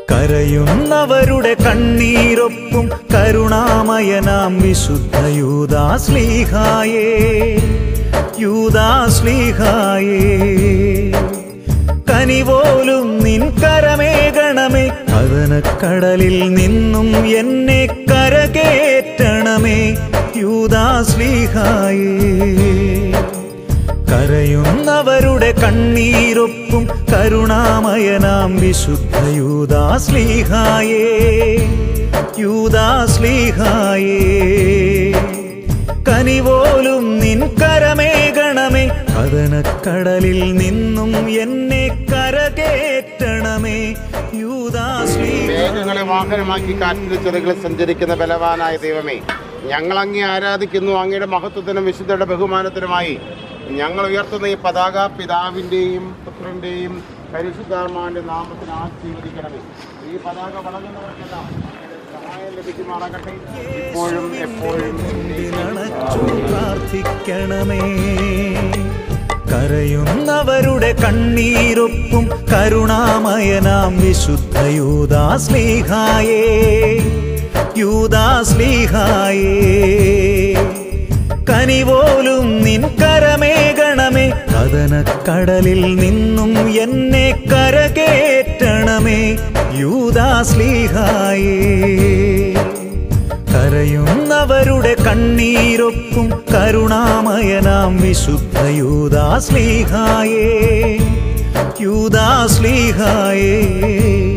കരയുന്നവരുടെ കണ്ണീരൊപ്പും കരുണാമയനാം വിശുദ്ധ യൂദാശ്ലീഹായേ യൂദാശ്ലീഹായേ കനിപോലും നിൻ കരമേകണമേ കടലിൽ നിന്നും എന്നെ കരകേറ്റണമേ യൂദാശ്ലീഹായേ കരയുന്നവരുടെ കണ്ണീരൊപ്പും കരുണാമയനാം വിശുദ്ധ യൂദാശ്ലീഹായേ യൂദാശ്ലീഹായേ കനിപോലും നിൻ കരമേകണമേ കടലിൽ നിന്നും എന്നെ കരകേറ്റണമേ യൂദാശ്ലീഹായേ മേഘങ്ങളെ വാഹനമാക്കി കാറ്റിന്റെ ചെറുകളിൽ സഞ്ചരിക്കുന്ന ബലവാനായ ദൈവമേ ഞങ്ങൾ അങ്ങേ ആരാധിക്കുന്നു അങ്ങയുടെ മഹത്വത്തിനും വിശുദ്ധയുടെ ബഹുമാനത്തിനുമായി ഞങ്ങൾ ഉയർത്തുന്ന ഈ പതാക പിതാവിൻ്റെയും പുത്രൻ്റെയും പരിശുദ്ധാത്മാവിൻ്റെ നാമത്തിൽ ആശീർവദിക്കണമേ ഈ പതാക വളരുന്നവർക്കെല്ലാം അങ്ങയുടെ സഹായം ലഭിക്കുമാറാകട്ടെ ഇപ്പോഴും എപ്പോഴും ണച്ചു പ്രാർത്ഥിക്കണമേ കരയുന്നവരുടെ കണ്ണീരൊപ്പും കരുണാമയനാം വിശുദ്ധ യൂദാശ്ലീഹായേ യൂദാശ്ലീഹായേ കനിപോലും നിൻ കരമേകണമേ കടലിൽ നിന്നും എന്നെ കരകേറ്റണമേ യൂദാശ്ലീഹായേ കരയുന്നവരുടെ കണ്ണീരൊപ്പും കരുണാമയനാം വിശുദ്ധ യൂദാശ്ലീഹായേ യൂദാശ്ലീഹായേ